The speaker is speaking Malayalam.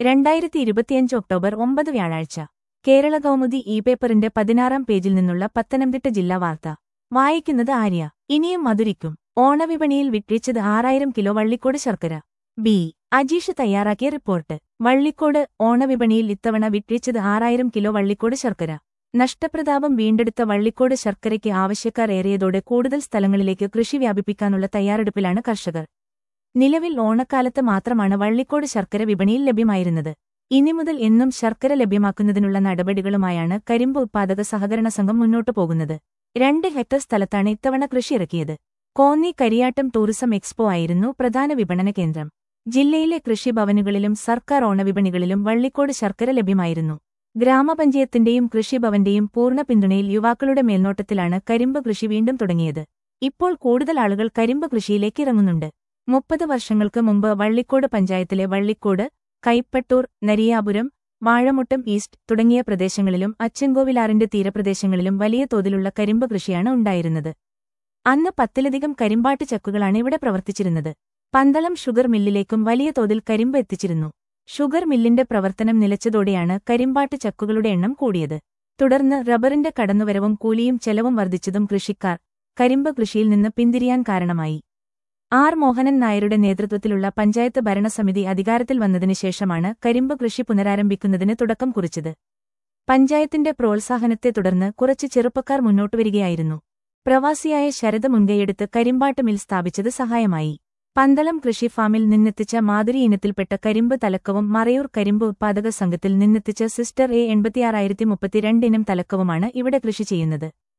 രണ്ടായിരത്തി ഇരുപത്തിയഞ്ച് ഒക്ടോബർ ഒമ്പത് വ്യാഴാഴ്ച കേരള കൗമുദി ഇ പേപ്പറിന്റെ പതിനാറാം പേജിൽ നിന്നുള്ള പത്തനംതിട്ട ജില്ലാ വാർത്ത വായിക്കുന്നത് ആര്യ ഇനിയും മധുരിക്കും ഓണവിപണിയിൽ വിട്ടിച്ചത് ആറായിരം കിലോ വള്ളിക്കോട് ശർക്കര ബി അജീഷ് തയ്യാറാക്കിയ റിപ്പോർട്ട് വള്ളിക്കോട് ഓണവിപണിയിൽ ഇത്തവണ വിട്ടിച്ചത് ആറായിരം കിലോ വള്ളിക്കോട് ശർക്കര നഷ്ടപ്രതാപം വീണ്ടെടുത്ത വള്ളിക്കോട് ശർക്കരയ്ക്ക് ആവശ്യക്കാർ ഏറിയതോടെ കൂടുതൽ സ്ഥലങ്ങളിലേക്ക് കൃഷി വ്യാപിപ്പിക്കാനുള്ള തയ്യാറെടുപ്പിലാണ് കർഷകർ നിലവിൽ ഓണക്കാലത്ത് മാത്രമാണ് വള്ളിക്കോട് ശർക്കര വിപണിയിൽ ലഭ്യമായിരുന്നത് ഇനി മുതൽ എന്നും ശർക്കര ലഭ്യമാക്കുന്നതിനുള്ള നടപടികളുമായാണ് കരിമ്പ് ഉത്പാദക സഹകരണ സംഘം മുന്നോട്ടു പോകുന്നത് രണ്ട് ഹെക്ടർ സ്ഥലത്താണ് ഇത്തവണ കൃഷി ഇറക്കിയത് കോന്നി കരിയാട്ടം ടൂറിസം എക്സ്പോ ആയിരുന്നു പ്രധാന വിപണന കേന്ദ്രം ജില്ലയിലെ കൃഷിഭവനുകളിലും സർക്കാർ ഓണവിപണികളിലും വള്ളിക്കോട് ശർക്കര ലഭ്യമായിരുന്നു ഗ്രാമപഞ്ചായത്തിന്റെയും കൃഷിഭവന്റെയും പൂർണ്ണ പിന്തുണയിൽ യുവാക്കളുടെ മേൽനോട്ടത്തിലാണ് കരിമ്പ് കൃഷി വീണ്ടും തുടങ്ങിയത് ഇപ്പോൾ കൂടുതൽ ആളുകൾ കരിമ്പ് കൃഷിയിലേക്ക് ഇറങ്ങുന്നുണ്ട് മുപ്പത് വർഷങ്ങൾക്ക് മുമ്പ് വള്ളിക്കോട് പഞ്ചായത്തിലെ വള്ളിക്കോട് കൈപ്പട്ടൂർ നരിയാപുരം വാഴമുട്ടം ഈസ്റ്റ് തുടങ്ങിയ പ്രദേശങ്ങളിലും അച്ചൻകോവിലാറിന്റെ തീരപ്രദേശങ്ങളിലും വലിയ തോതിലുള്ള കരിമ്പ് കൃഷിയാണ് ഉണ്ടായിരുന്നത് അന്ന് പത്തിലധികം കരിമ്പാട്ട് ചക്കുകളാണ് ഇവിടെ പ്രവർത്തിച്ചിരുന്നത് പന്തളം ഷുഗർ മില്ലിലേക്കും വലിയ തോതിൽ കരിമ്പ് എത്തിച്ചിരുന്നു ഷുഗർ മില്ലിന്റെ പ്രവർത്തനം നിലച്ചതോടെയാണ് കരിമ്പാട്ട് ചക്കുകളുടെ എണ്ണം കൂടിയത് തുടർന്ന് റബ്ബറിന്റെ കടന്നുവരവും കൂലിയും ചെലവും വർദ്ധിച്ചതും കൃഷിക്കാർ കരിമ്പ് കൃഷിയിൽ നിന്ന് പിന്തിരിയാൻ കാരണമായി ആർ മോഹനൻ നായരുടെ നേതൃത്വത്തിലുള്ള പഞ്ചായത്ത് ഭരണസമിതി അധികാരത്തിൽ വന്നതിനു ശേഷമാണ് കരിമ്പ് കൃഷി പുനരാരംഭിക്കുന്നതിന് തുടക്കം കുറിച്ചത് പഞ്ചായത്തിന്റെ പ്രോത്സാഹനത്തെ തുടർന്ന് കുറച്ച് ചെറുപ്പക്കാർ മുന്നോട്ടുവരികയായിരുന്നു പ്രവാസിയായ ശരദ മുൻകൈയെടുത്ത് കരിമ്പാട്ട് മിൽ സ്ഥാപിച്ചത് സഹായമായി പന്തളം കൃഷി ഫാമിൽ നിന്നെത്തിച്ച മാതിരി ഇനത്തിൽപ്പെട്ട കരിമ്പ് തലക്കവും മറയൂർ കരിമ്പ് ഉത്പാദക സംഘത്തിൽ നിന്നെത്തിച്ച സിസ്റ്റർ എ എൺപത്തിയാറായിരത്തി മുപ്പത്തിരണ്ട് ഇനം തലക്കവുമാണ് ഇവിടെ കൃഷി ചെയ്യുന്നത്